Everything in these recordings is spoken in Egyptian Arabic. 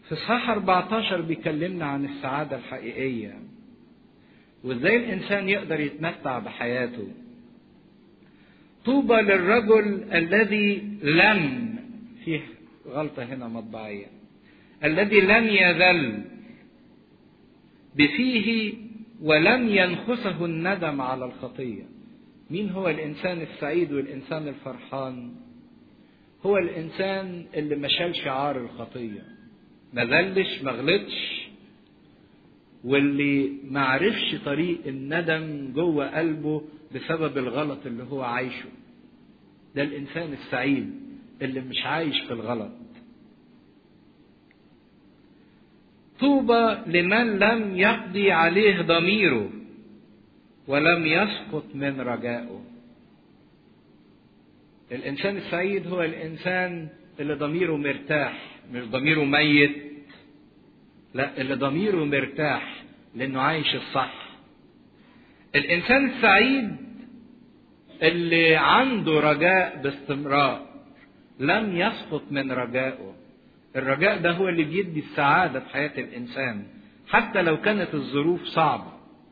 في اصحاح 14 بيكلمنا عن السعادة الحقيقية وازاي الانسان يقدر يتمتع بحياته طوبى للرجل الذي لم فيه غلطة هنا مطبعية الذي لم يذل بفيه ولم ينخسه الندم على الخطية مين هو الإنسان السعيد والإنسان الفرحان هو الإنسان اللي ما شالش عار الخطية ما ذلش ما غلطش واللي ما عرفش طريق الندم جوه قلبه بسبب الغلط اللي هو عايشه ده الإنسان السعيد اللي مش عايش في الغلط طوبى لمن لم يقضي عليه ضميره ولم يسقط من رجائه الانسان السعيد هو الانسان اللي ضميره مرتاح مش ضميره ميت لا اللي ضميره مرتاح لانه عايش الصح الانسان السعيد اللي عنده رجاء باستمرار لم يسقط من رجائه الرجاء ده هو اللي بيدي السعادة في حياة الإنسان حتى لو كانت الظروف صعبة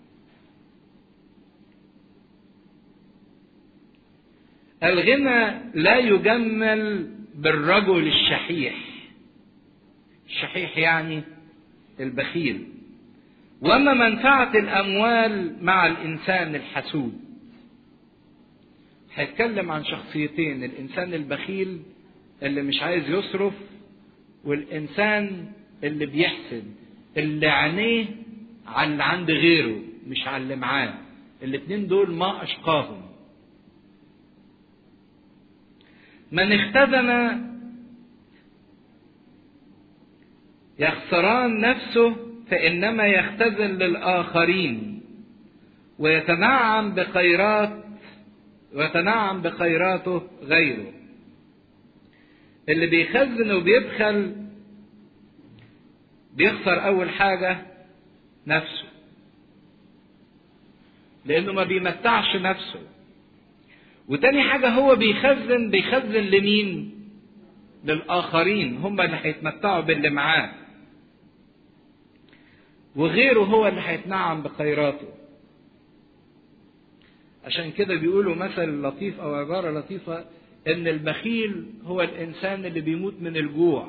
الغنى لا يجمل بالرجل الشحيح الشحيح يعني البخيل وما منفعة الأموال مع الإنسان الحسود هيتكلم عن شخصيتين الإنسان البخيل اللي مش عايز يصرف والإنسان اللي بيحسد اللي عينيه على اللي عند غيره مش على اللي معاه الاتنين دول ما أشقاهم من اختزن يخسران نفسه فإنما يختزن للآخرين ويتنعم بخيرات ويتنعم بخيراته غيره اللي بيخزن وبيبخل بيخسر أول حاجة نفسه لأنه ما بيمتعش نفسه وتاني حاجة هو بيخزن بيخزن لمين؟ للآخرين هم اللي هيتمتعوا باللي معاه وغيره هو اللي هيتنعم بخيراته عشان كده بيقولوا مثل لطيف أو عبارة لطيفة إن البخيل هو الإنسان اللي بيموت من الجوع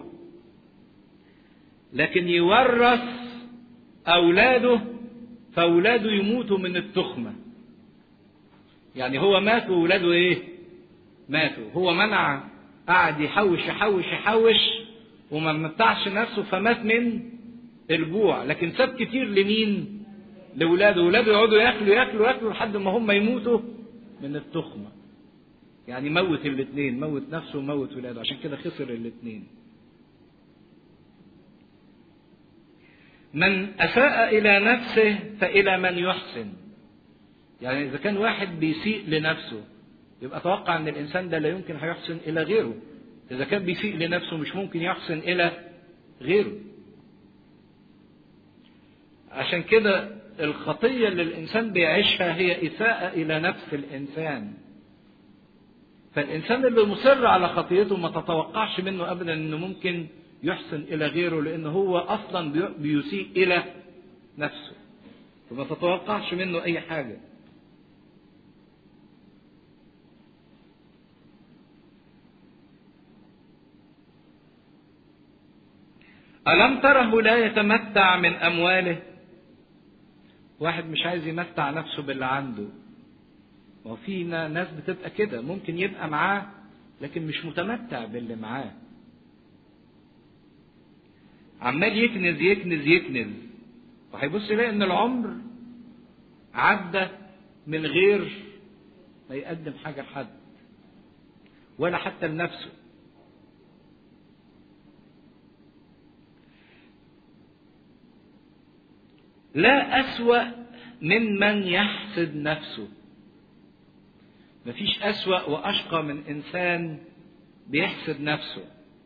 لكن يورث أولاده فأولاده يموتوا من التخمة يعني هو مات وولاده إيه؟ ماتوا هو منع قعد يحوش يحوش يحوش وما متعش نفسه فمات من الجوع لكن ساب كتير لمين؟ لولاده ولاده يقعدوا ياكلوا ياكلوا ياكلوا لحد ما هم يموتوا من التخمه يعني موت الاثنين موت نفسه وموت ولاده عشان كده خسر الاثنين من اساء الى نفسه فالى من يحسن يعني اذا كان واحد بيسيء لنفسه يبقى اتوقع ان الانسان ده لا يمكن هيحسن الى غيره اذا كان بيسيء لنفسه مش ممكن يحسن الى غيره عشان كده الخطيه اللي الانسان بيعيشها هي اساءه الى نفس الانسان فالإنسان اللي مصر على خطيته ما تتوقعش منه أبدا أنه ممكن يحسن إلى غيره لأنه هو أصلا بيسيء إلى نفسه فما تتوقعش منه أي حاجة ألم تره لا يتمتع من أمواله واحد مش عايز يمتع نفسه باللي عنده وفي ناس بتبقى كده ممكن يبقى معاه لكن مش متمتع باللي معاه عمال يكنز يكنز يكنز وهيبص يلاقي ان العمر عدى من غير ما يقدم حاجه لحد ولا حتى لنفسه لا اسوا من من يحسد نفسه مفيش أسوأ وأشقى من إنسان بيحسد نفسه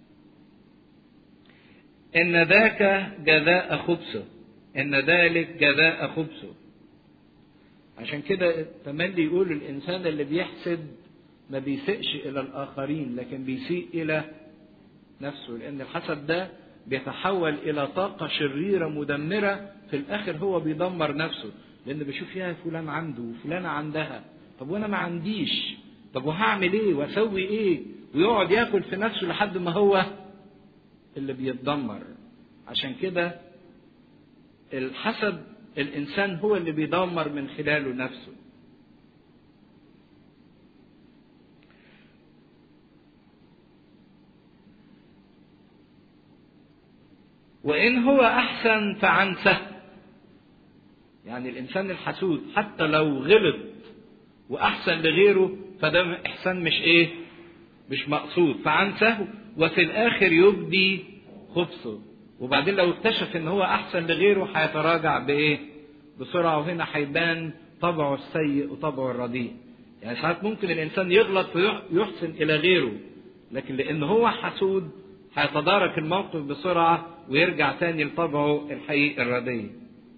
إن ذاك جزاء خبثه إن ذلك جزاء خبثه عشان كده تملي يقول الإنسان اللي بيحسد ما بيسئش إلى الآخرين لكن بيسيء إلى نفسه لأن الحسد ده بيتحول الى طاقه شريره مدمره في الاخر هو بيدمر نفسه لان بيشوف يا فلان عنده وفلانه عندها طب وانا ما عنديش طب وهعمل ايه واسوي ايه ويقعد ياكل في نفسه لحد ما هو اللي بيتدمر عشان كده الحسد الانسان هو اللي بيدمر من خلاله نفسه وإن هو أحسن فعن سهل يعني الإنسان الحسود حتى لو غلط وأحسن لغيره فده إحسان مش إيه مش مقصود فعن سهو وفي الآخر يبدي خبثه وبعدين لو اكتشف إن هو أحسن لغيره هيتراجع بإيه بسرعة وهنا هيبان طبعه السيء وطبعه الرديء يعني ساعات ممكن الإنسان يغلط ويحسن إلى غيره لكن لأن هو حسود هيتدارك الموقف بسرعة ويرجع تاني لطبعه الحقيقي الرديء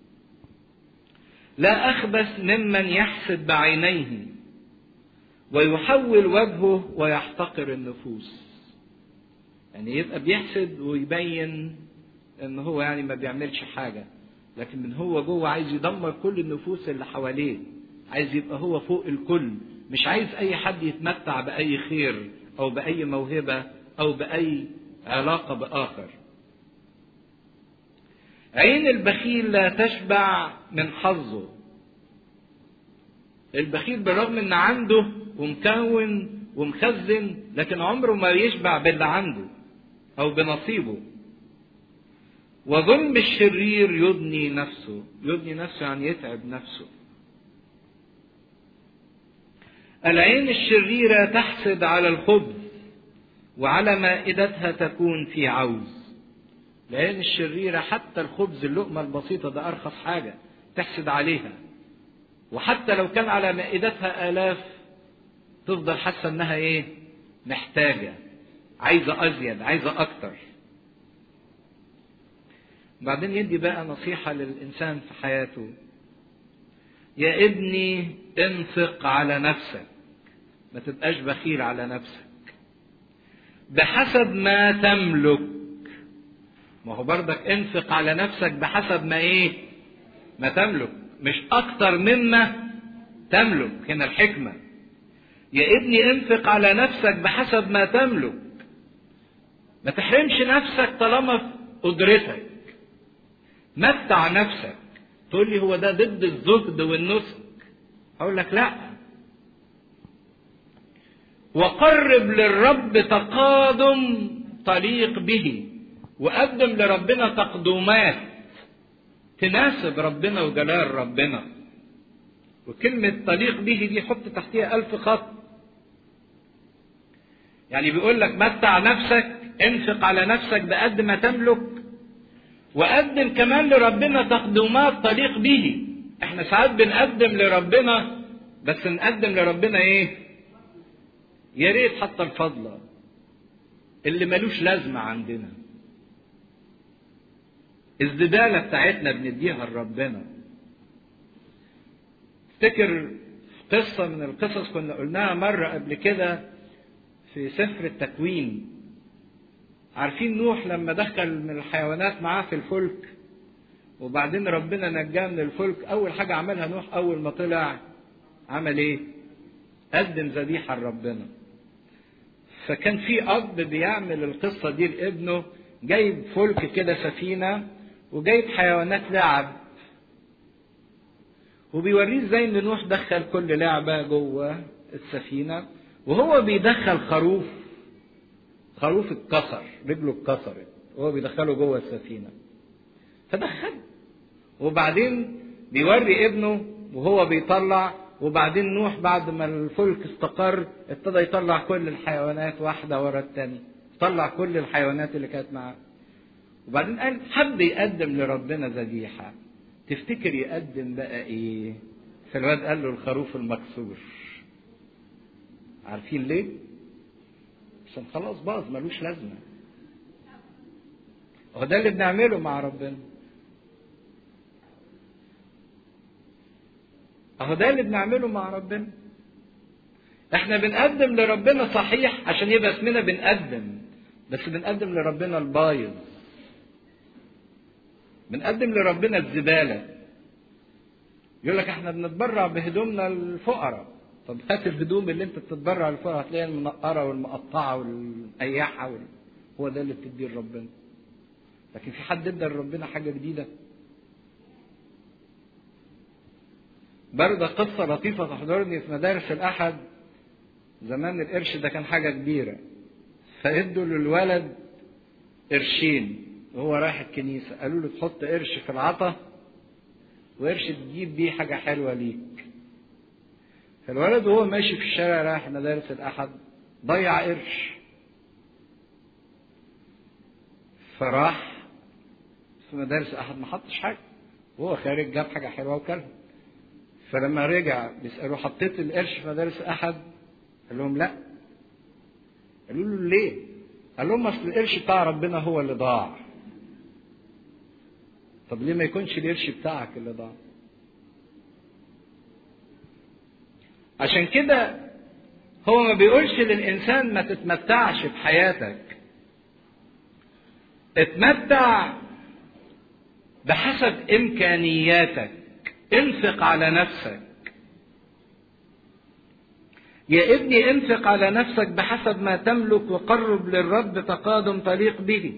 لا أخبث ممن يحسد بعينيه ويحول وجهه ويحتقر النفوس يعني يبقى بيحسد ويبين ان هو يعني ما بيعملش حاجة لكن من هو جوه عايز يدمر كل النفوس اللي حواليه عايز يبقى هو فوق الكل مش عايز اي حد يتمتع باي خير او باي موهبة او باي علاقة باخر عين البخيل لا تشبع من حظه البخيل بالرغم ان عنده ومكون ومخزن لكن عمره ما يشبع باللي عنده او بنصيبه وظلم الشرير يدني نفسه يدني نفسه يعني يتعب نفسه العين الشريرة تحسد على الخبز وعلى مائدتها تكون في عوز العين الشريرة حتى الخبز اللقمة البسيطة ده أرخص حاجة تحسد عليها وحتى لو كان على مائدتها آلاف تفضل حاسة إنها إيه؟ محتاجة عايزة أزيد عايزة أكتر بعدين يدي بقى نصيحة للإنسان في حياته يا ابني انفق على نفسك ما تبقاش بخيل على نفسك بحسب ما تملك ما هو برضك انفق على نفسك بحسب ما ايه ما تملك مش اكتر مما تملك هنا الحكمة يا ابني انفق على نفسك بحسب ما تملك ما تحرمش نفسك طالما في قدرتك متع نفسك تقول لي هو ده ضد الزهد والنسك اقول لك لا وقرب للرب تقادم تليق به وقدم لربنا تقدمات تناسب ربنا وجلال ربنا وكلمة تليق به دي حط تحتها ألف خط يعني بيقول لك متع نفسك انفق على نفسك بقد ما تملك وقدم كمان لربنا تقدمات تليق به احنا ساعات بنقدم لربنا بس نقدم لربنا ايه يا ريت حتى الفضلة اللي ملوش لازمة عندنا الزبالة بتاعتنا بنديها لربنا افتكر قصة من القصص كنا قلناها مرة قبل كده في سفر التكوين عارفين نوح لما دخل من الحيوانات معاه في الفلك وبعدين ربنا نجاه من الفلك اول حاجه عملها نوح اول ما طلع عمل ايه قدم ذبيحه لربنا فكان في اب بيعمل القصه دي لابنه جايب فلك كده سفينه وجايب حيوانات لعب وبيوريه ازاي ان نوح دخل كل لعبه جوه السفينه وهو بيدخل خروف خروف اتكسر رجله اتكسرت وهو بيدخله جوه السفينه فدخل وبعدين بيوري ابنه وهو بيطلع وبعدين نوح بعد ما الفلك استقر ابتدى يطلع كل الحيوانات واحده ورا الثانيه طلع كل الحيوانات اللي كانت معاه وبعدين قال حب يقدم لربنا ذبيحه تفتكر يقدم بقى ايه فالواد قال له الخروف المكسور عارفين ليه عشان خلاص باظ ملوش لازمه هو ده اللي بنعمله مع ربنا اهو ده اللي بنعمله مع ربنا احنا بنقدم لربنا صحيح عشان يبقى اسمنا بنقدم بس بنقدم لربنا البايظ بنقدم لربنا الزبالة يقول لك احنا بنتبرع بهدومنا الفقراء طب هات الهدوم اللي انت بتتبرع للفقراء هتلاقيها المنقرة والمقطعة والمقيحة وال... هو ده اللي بتديه لربنا لكن في حد ادى لربنا حاجة جديدة برضه قصة لطيفة تحضرني في مدارس الأحد زمان القرش ده كان حاجة كبيرة فادوا للولد قرشين وهو رايح الكنيسة قالوا له تحط قرش في العطا وقرش تجيب بيه حاجة حلوة ليك فالولد وهو ماشي في الشارع رايح مدارس الأحد ضيع قرش فراح في مدارس الأحد ما حطش حاجة وهو خارج جاب حاجة حلوة وكلها فلما رجع بيسألوه حطيت القرش في مدارس الأحد قال لهم لا قالوا له ليه قال لهم اصل القرش بتاع ربنا هو اللي ضاع طب ليه ما يكونش القرش بتاعك اللي ضاع عشان كده هو ما بيقولش للإنسان ما تتمتعش بحياتك اتمتع بحسب إمكانياتك انفق على نفسك يا ابني انفق على نفسك بحسب ما تملك وقرب للرب تقادم طريق به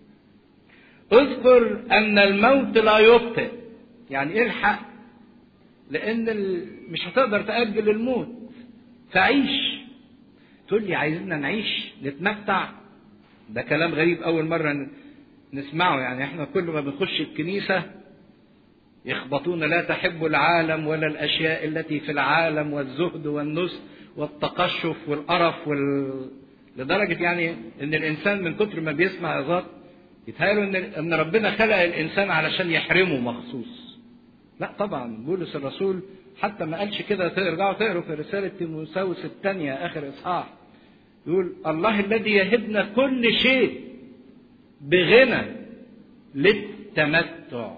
اذكر ان الموت لا يبطئ يعني الحق لان مش هتقدر تاجل الموت فعيش تقول لي عايزنا نعيش نتمتع ده كلام غريب اول مره نسمعه يعني احنا كل ما بنخش الكنيسه يخبطون لا تحب العالم ولا الاشياء التي في العالم والزهد والنسك والتقشف والقرف وال... لدرجة يعني إن الإنسان من كتر ما بيسمع عظات يتهيأله إن إن ربنا خلق الإنسان علشان يحرمه مخصوص. لا طبعا بولس الرسول حتى ما قالش كده ترجعوا تقروا في رسالة تيموساوس الثانية آخر إصحاح. يقول الله الذي يهبنا كل شيء بغنى للتمتع.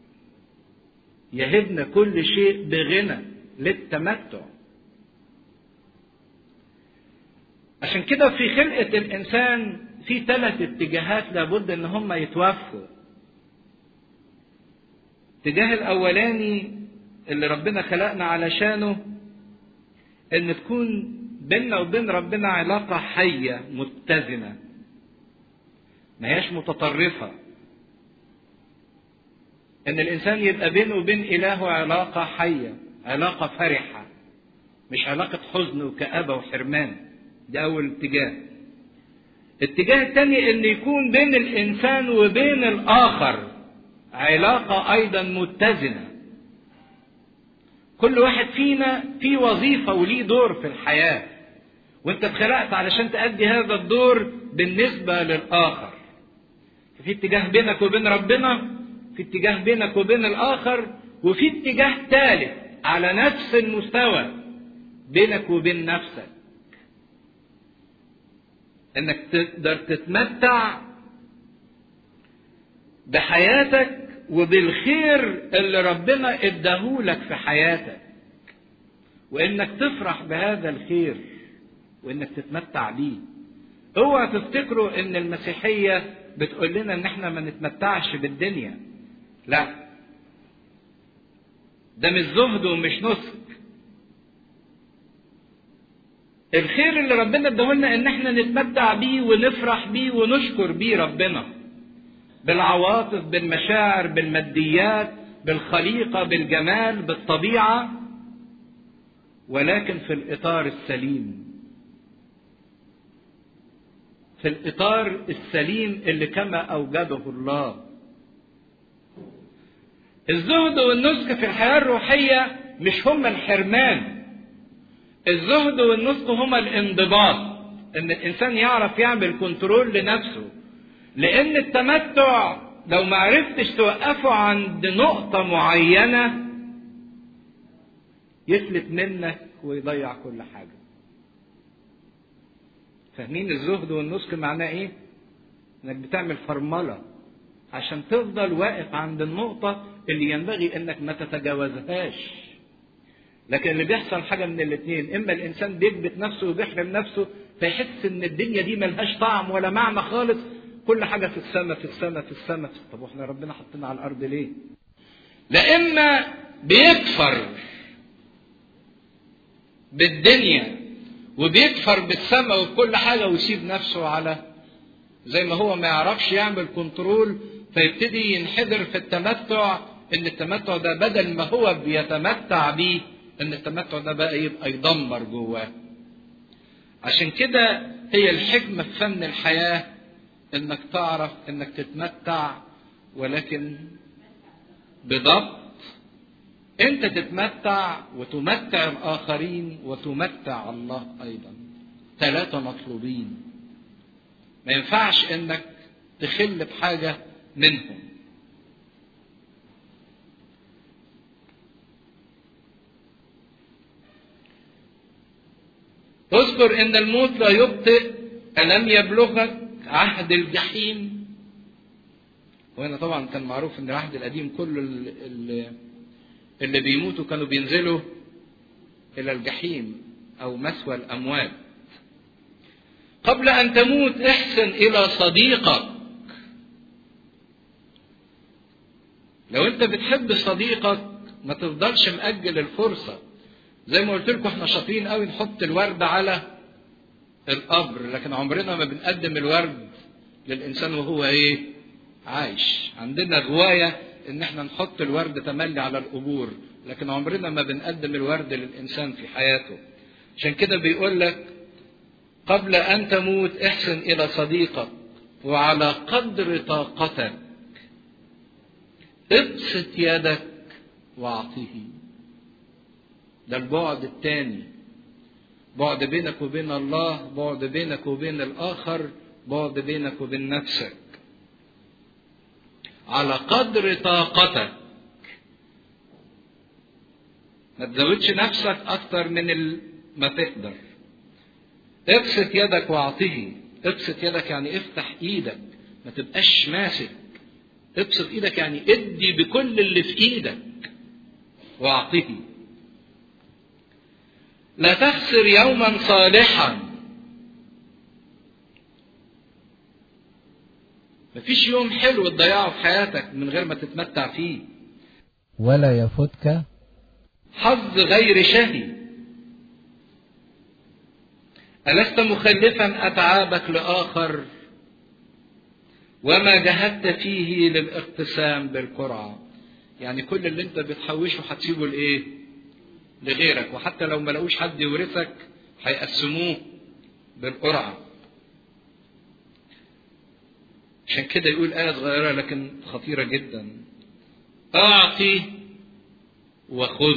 يهبنا كل شيء بغنى للتمتع. عشان كده في خلقة الإنسان في ثلاث اتجاهات لابد إن هم يتوفوا. الاتجاه الأولاني اللي ربنا خلقنا علشانه إن تكون بيننا وبين ربنا علاقة حية متزنة. ما هياش متطرفة. إن الإنسان يبقى بينه وبين إلهه علاقة حية، علاقة فرحة. مش علاقة حزن وكآبة وحرمان. ده أول اتجاه. الاتجاه الثاني إن يكون بين الإنسان وبين الآخر علاقة أيضا متزنة. كل واحد فينا في وظيفة وليه دور في الحياة. وأنت اتخلقت علشان تأدي هذا الدور بالنسبة للآخر. في اتجاه بينك وبين ربنا، في اتجاه بينك وبين الآخر، وفي اتجاه ثالث على نفس المستوى بينك وبين نفسك. انك تقدر تتمتع بحياتك وبالخير اللي ربنا اداهولك في حياتك وانك تفرح بهذا الخير وانك تتمتع بيه اوعى تفتكروا ان المسيحيه بتقول لنا ان احنا ما نتمتعش بالدنيا لا ده مش زهد ومش نسك الخير اللي ربنا اداهولنا ان احنا نتمتع بيه ونفرح بيه ونشكر بيه ربنا بالعواطف بالمشاعر بالماديات بالخليقه بالجمال بالطبيعه ولكن في الاطار السليم في الاطار السليم اللي كما اوجده الله الزهد والنسك في الحياه الروحيه مش هما الحرمان الزهد والنسك هما الانضباط ان الانسان يعرف يعمل كنترول لنفسه لان التمتع لو ما عرفتش توقفه عند نقطة معينة يفلت منك ويضيع كل حاجة فاهمين الزهد والنسك معناه ايه انك بتعمل فرملة عشان تفضل واقف عند النقطة اللي ينبغي انك ما تتجاوزهاش لكن اللي بيحصل حاجة من الاثنين إما الإنسان بيكبت نفسه وبيحرم نفسه فيحس إن الدنيا دي ملهاش طعم ولا معنى خالص كل حاجة في السماء في السماء في السماء طب واحنا ربنا حطينا على الأرض ليه؟ لا إما بيكفر بالدنيا وبيكفر بالسماء وبكل حاجة ويسيب نفسه على زي ما هو ما يعرفش يعمل كنترول فيبتدي ينحدر في التمتع ان التمتع ده بدل ما هو بيتمتع بيه ان التمتع ده بقى يبقى يدمر جواه عشان كده هي الحكمة في فن الحياة انك تعرف انك تتمتع ولكن بضبط انت تتمتع وتمتع الاخرين وتمتع الله ايضا ثلاثة مطلوبين ما ينفعش انك تخل بحاجة منهم اذكر ان الموت لا يبطئ الم يبلغك عهد الجحيم وهنا طبعا كان معروف ان العهد القديم كله اللي, اللي بيموتوا كانوا بينزلوا الى الجحيم او مثوى الاموات قبل ان تموت احسن الى صديقك لو انت بتحب صديقك ما تفضلش مأجل الفرصة زي ما قلت لكم احنا شاطرين قوي نحط الورد على القبر لكن عمرنا ما بنقدم الورد للانسان وهو ايه عايش عندنا غواية ان احنا نحط الورد تملي على القبور لكن عمرنا ما بنقدم الورد للانسان في حياته عشان كده بيقول لك قبل ان تموت احسن الى صديقك وعلى قدر طاقتك ابسط يدك واعطيه ده البعد الثاني بعد بينك وبين الله بعد بينك وبين الاخر بعد بينك وبين نفسك على قدر طاقتك ما تزودش نفسك اكتر من ما تقدر ابسط يدك واعطيه ابسط يدك يعني افتح ايدك ما تبقاش ماسك ابسط ايدك يعني ادي بكل اللي في ايدك واعطيه لا تخسر يوما صالحا مفيش يوم حلو تضيعه في حياتك من غير ما تتمتع فيه ولا يفوتك حظ غير شهي ألست مخلفا أتعابك لآخر وما جهدت فيه للاقتسام بالقرعة يعني كل اللي انت بتحوشه هتسيبه لايه لغيرك وحتى لو ما لقوش حد يورثك هيقسموه بالقرعة عشان كده يقول آية صغيرة لكن خطيرة جدا أعطي وخذ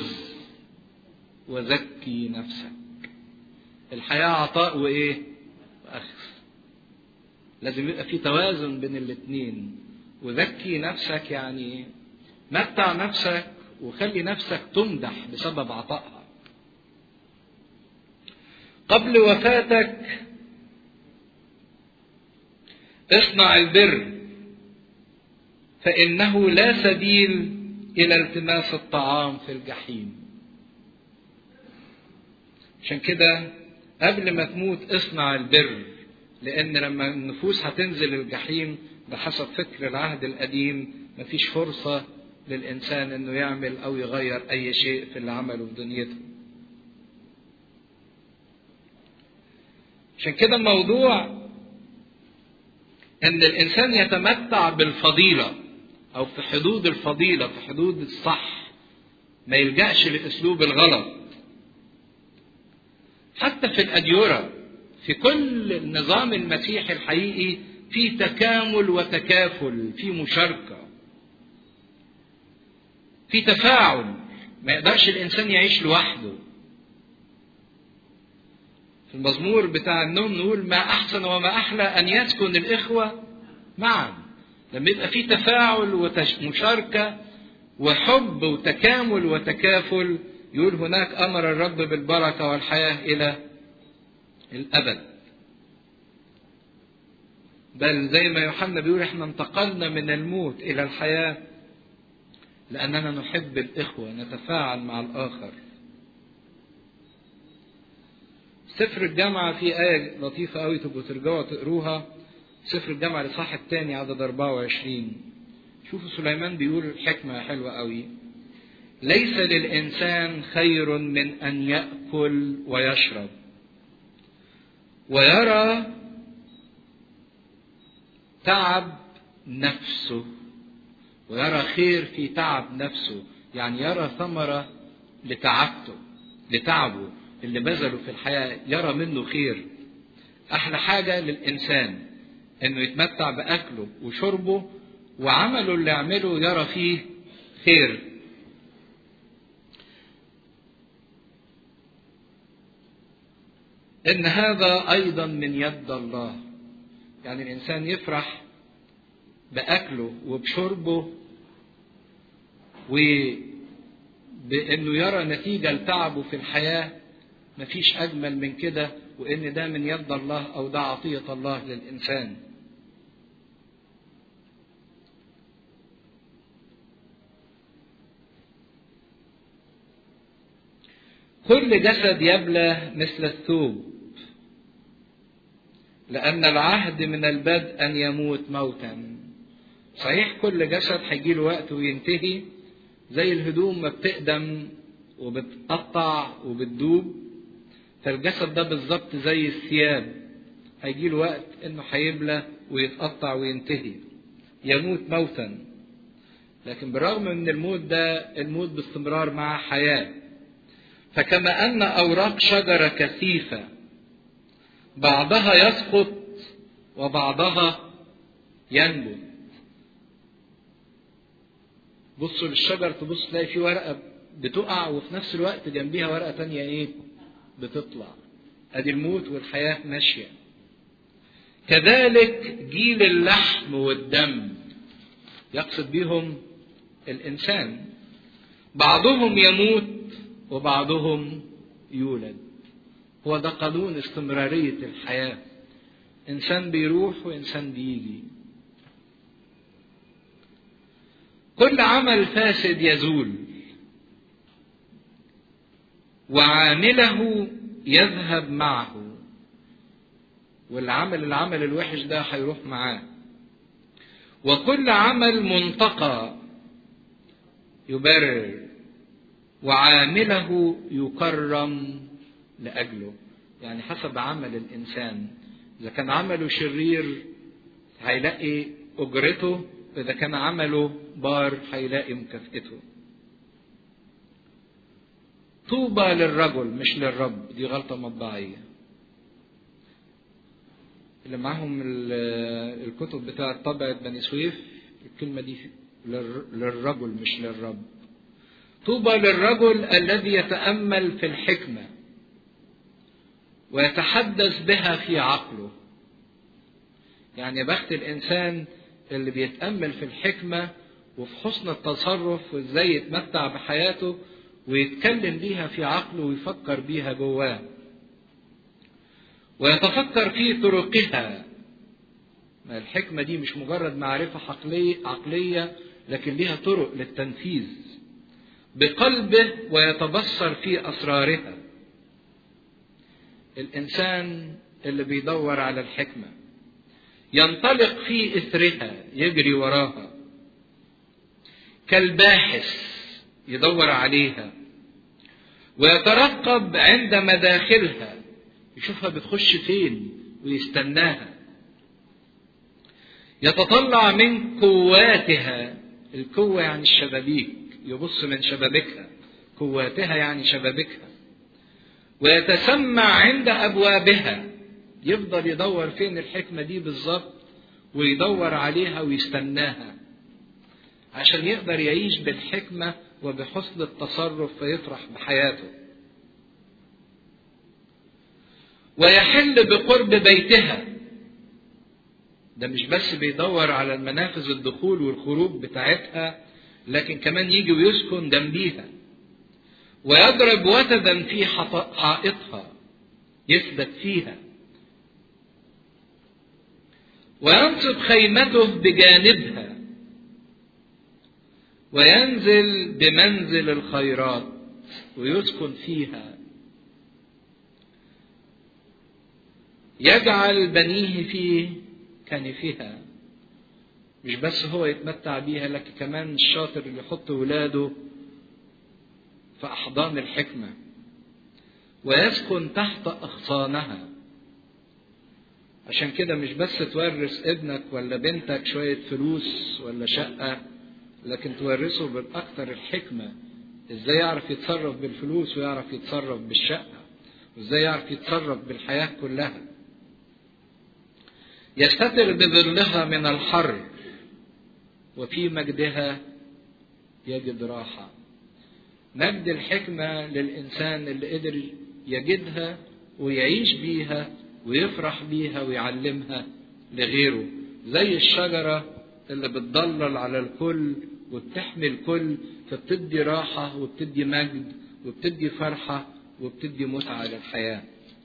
وزكي نفسك الحياة عطاء وإيه وأخذ لازم يبقى في توازن بين الاثنين وذكي نفسك يعني متع نفسك وخلي نفسك تمدح بسبب عطائها قبل وفاتك اصنع البر فإنه لا سبيل إلى التماس الطعام في الجحيم عشان كده قبل ما تموت اصنع البر لأن لما النفوس هتنزل الجحيم بحسب فكر العهد القديم مفيش فرصة للإنسان إنه يعمل أو يغير أي شيء في اللي عمله في دنيته. عشان كده الموضوع إن الإنسان يتمتع بالفضيلة أو في حدود الفضيلة في حدود الصح ما يلجأش لأسلوب الغلط. حتى في الأديرة في كل النظام المسيحي الحقيقي في تكامل وتكافل في مشاركه في تفاعل ما يقدرش الانسان يعيش لوحده في المزمور بتاع النوم نقول ما احسن وما احلى ان يسكن الاخوه معا لما يبقى في تفاعل ومشاركه وحب وتكامل وتكافل يقول هناك امر الرب بالبركه والحياه الى الابد بل زي ما يوحنا بيقول احنا انتقلنا من الموت الى الحياه لاننا نحب الاخوه نتفاعل مع الاخر سفر الجامعه في ايه لطيفه قوي تبقوا ترجعوا تقروها سفر الجامعة الإصحاح الثاني عدد 24 شوفوا سليمان بيقول حكمة حلوة قوي ليس للإنسان خير من أن يأكل ويشرب ويرى تعب نفسه ويرى خير في تعب نفسه يعني يرى ثمرة لتعبته لتعبه اللي بذله في الحياة يرى منه خير أحلى حاجة للإنسان إنه يتمتع بأكله وشربه وعمله اللي يعمله يرى فيه خير إن هذا أيضا من يد الله يعني الإنسان يفرح بأكله وبشربه وبأنه يرى نتيجة لتعبه في الحياة مفيش أجمل من كده وإن ده من يد الله أو ده عطية الله للإنسان كل جسد يبلى مثل الثوب لأن العهد من البدء أن يموت موتا صحيح كل جسد هيجي له وقت وينتهي زي الهدوم ما بتقدم وبتقطع وبتدوب فالجسد ده بالظبط زي الثياب هيجي له وقت انه هيبلى ويتقطع وينتهي يموت موتا لكن بالرغم من الموت ده الموت باستمرار مع حياه فكما ان اوراق شجره كثيفه بعضها يسقط وبعضها ينبت بصوا للشجر تبص تلاقي في ورقه بتقع وفي نفس الوقت جنبيها ورقه تانية ايه بتطلع ادي الموت والحياه ماشيه كذلك جيل اللحم والدم يقصد بيهم الانسان بعضهم يموت وبعضهم يولد هو ده قانون استمراريه الحياه انسان بيروح وانسان بيجي كل عمل فاسد يزول وعامله يذهب معه والعمل العمل الوحش ده هيروح معاه وكل عمل منتقى يبرر وعامله يكرم لاجله يعني حسب عمل الانسان اذا كان عمله شرير هيلاقي اجرته اذا كان عمله بار هيلاقي مكافئته طوبى للرجل مش للرب دي غلطه مطبعيه اللي معاهم الكتب بتاعه طبعه بني سويف الكلمه دي للرجل مش للرب طوبى للرجل الذي يتامل في الحكمه ويتحدث بها في عقله يعني بخت الانسان اللي بيتامل في الحكمه وفي حسن التصرف وازاي يتمتع بحياته ويتكلم بيها في عقله ويفكر بيها جواه ويتفكر في طرقها ما الحكمة دي مش مجرد معرفة عقلية, عقلية لكن ليها طرق للتنفيذ بقلبه ويتبصر في أسرارها الإنسان اللي بيدور على الحكمة ينطلق في إثرها يجري وراها كالباحث يدور عليها ويترقب عند مداخلها يشوفها بتخش فين ويستناها يتطلع من قواتها القوة يعني الشبابيك يبص من شبابيكها قواتها يعني شبابيكها ويتسمع عند أبوابها يفضل يدور فين الحكمة دي بالظبط ويدور عليها ويستناها عشان يقدر يعيش بالحكمة وبحسن التصرف فيفرح بحياته ويحل بقرب بيتها ده مش بس بيدور على المنافذ الدخول والخروج بتاعتها لكن كمان يجي ويسكن جنبيها ويضرب وتدا في حائطها يثبت فيها وينصب خيمته بجانبها وينزل بمنزل الخيرات ويسكن فيها يجعل بنيه في كنفها مش بس هو يتمتع بيها لكن كمان الشاطر اللي يحط ولاده في أحضان الحكمة ويسكن تحت أغصانها عشان كده مش بس تورث ابنك ولا بنتك شوية فلوس ولا شقة لكن تورثه بالأكثر الحكمة ازاي يعرف يتصرف بالفلوس ويعرف يتصرف بالشقة وازاي يعرف يتصرف بالحياة كلها يستتر بظلها من الحر وفي مجدها يجد راحة مجد الحكمة للإنسان اللي قدر يجدها ويعيش بيها ويفرح بيها ويعلمها لغيره زي الشجرة اللي بتضلل على الكل وبتحمي الكل فبتدي راحة وبتدي مجد وبتدي فرحة وبتدي متعة للحياة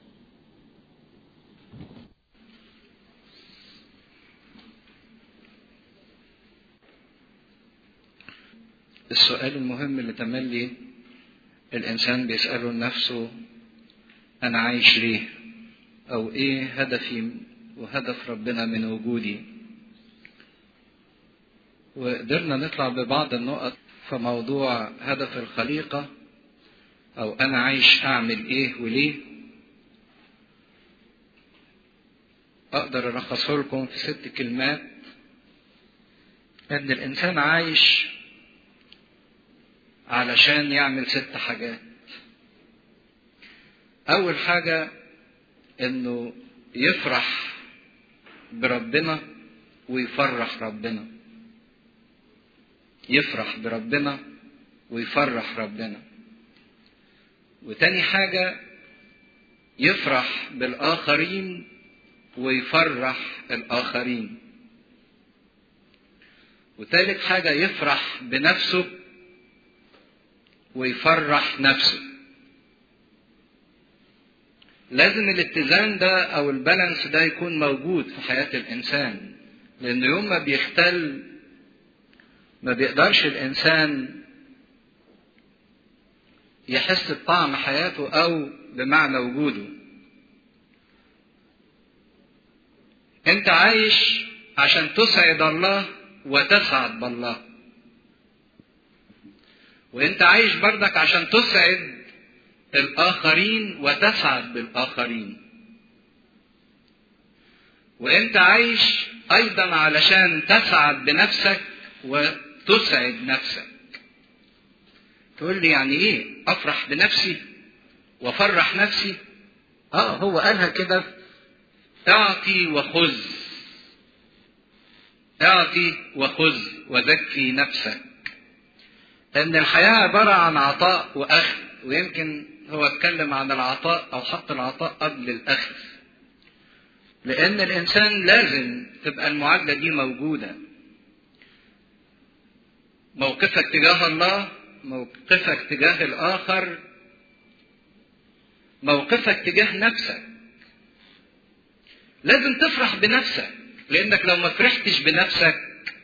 السؤال المهم اللي تملي الإنسان بيسأله لنفسه أنا عايش ليه؟ أو إيه هدفي وهدف ربنا من وجودي؟ وقدرنا نطلع ببعض النقط في موضوع هدف الخليقة أو أنا عايش أعمل إيه وليه؟ أقدر ألخصه لكم في ست كلمات إن الإنسان عايش علشان يعمل ست حاجات أول حاجة إنه يفرح بربنا ويفرح ربنا يفرح بربنا ويفرح ربنا وتاني حاجة يفرح بالآخرين ويفرح الآخرين وتالت حاجة يفرح بنفسه ويفرح نفسه لازم الاتزان ده او البالانس ده يكون موجود في حياة الانسان لانه يوم ما بيختل ما بيقدرش الانسان يحس بطعم حياته او بمعنى وجوده انت عايش عشان تسعد الله وتسعد بالله وانت عايش بردك عشان تسعد الاخرين وتسعد بالاخرين وانت عايش ايضا علشان تسعد بنفسك وتسعد نفسك تقول لي يعني ايه افرح بنفسي وافرح نفسي اه هو قالها كده اعطي وخذ اعطي وخذ وزكي نفسك ان الحياه عباره عن عطاء واخذ ويمكن هو اتكلم عن العطاء او حط العطاء قبل الاخذ لان الانسان لازم تبقى المعادله دي موجوده موقفك تجاه الله موقفك تجاه الاخر موقفك تجاه نفسك لازم تفرح بنفسك لانك لو ما فرحتش بنفسك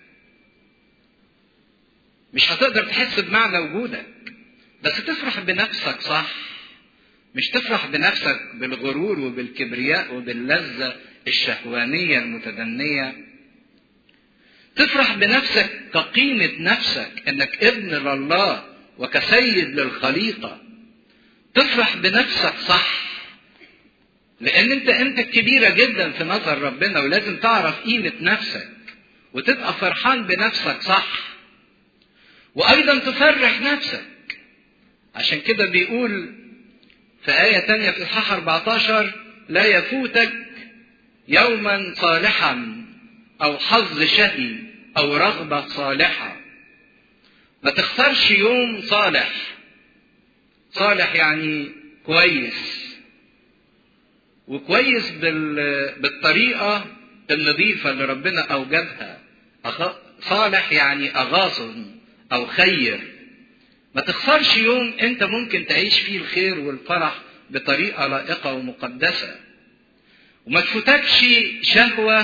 مش هتقدر تحس بمعنى وجودك بس تفرح بنفسك صح مش تفرح بنفسك بالغرور وبالكبرياء وباللذة الشهوانية المتدنية تفرح بنفسك كقيمة نفسك انك ابن لله وكسيد للخليقة تفرح بنفسك صح لان انت انت كبيرة جدا في نظر ربنا ولازم تعرف قيمة نفسك وتبقى فرحان بنفسك صح وايضا تفرح نفسك عشان كده بيقول في آية تانية في إصحاح 14 لا يفوتك يوما صالحا أو حظ شهي أو رغبة صالحة ما تختارش يوم صالح صالح يعني كويس وكويس بالطريقة النظيفة اللي ربنا أوجدها صالح يعني أغاصن أو خير ما تخسرش يوم انت ممكن تعيش فيه الخير والفرح بطريقه لائقه ومقدسه وما تفوتكش شهوه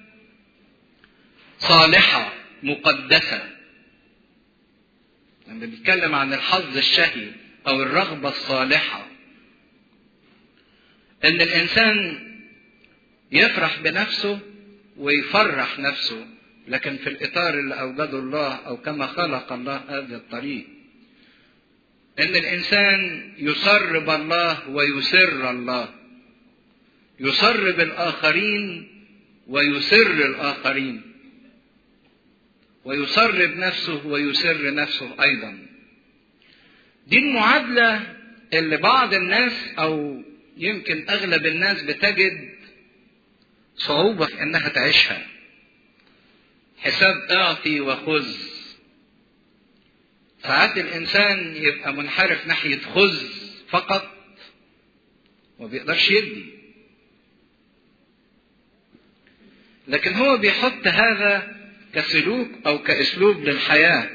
صالحه مقدسه لما بيتكلم عن الحظ الشهي او الرغبه الصالحه ان الانسان يفرح بنفسه ويفرح نفسه لكن في الإطار اللي أوجده الله أو كما خلق الله هذا الطريق إن الإنسان يسر بالله ويسر الله يسر بالآخرين ويسر الآخرين ويسر بنفسه ويسر نفسه أيضا دي المعادلة اللي بعض الناس أو يمكن أغلب الناس بتجد صعوبة في إنها تعيشها حساب اعطي وخذ ساعات الإنسان يبقى منحرف ناحية خذ فقط وبيقدرش يدي لكن هو بيحط هذا كسلوك او كاسلوب للحياه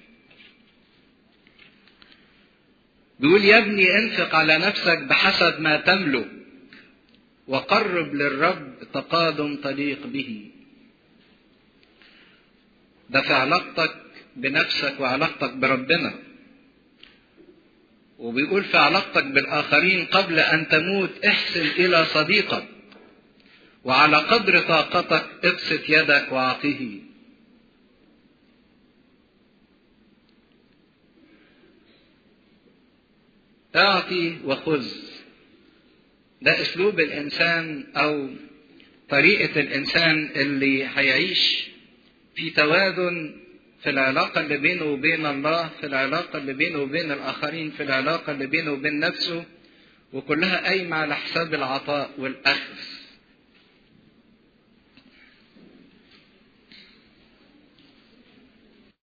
بيقول يا ابني انفق على نفسك بحسب ما تملك وقرب للرب تقادم تليق به ده في علاقتك بنفسك وعلاقتك بربنا وبيقول في علاقتك بالاخرين قبل ان تموت احسن الى صديقك وعلى قدر طاقتك ابسط يدك واعطه اعطي وخذ ده اسلوب الانسان او طريقه الانسان اللي هيعيش في توازن في العلاقة اللي بينه وبين الله في العلاقة اللي بينه وبين الآخرين في العلاقة اللي بينه وبين نفسه وكلها قايمة على حساب العطاء والأخذ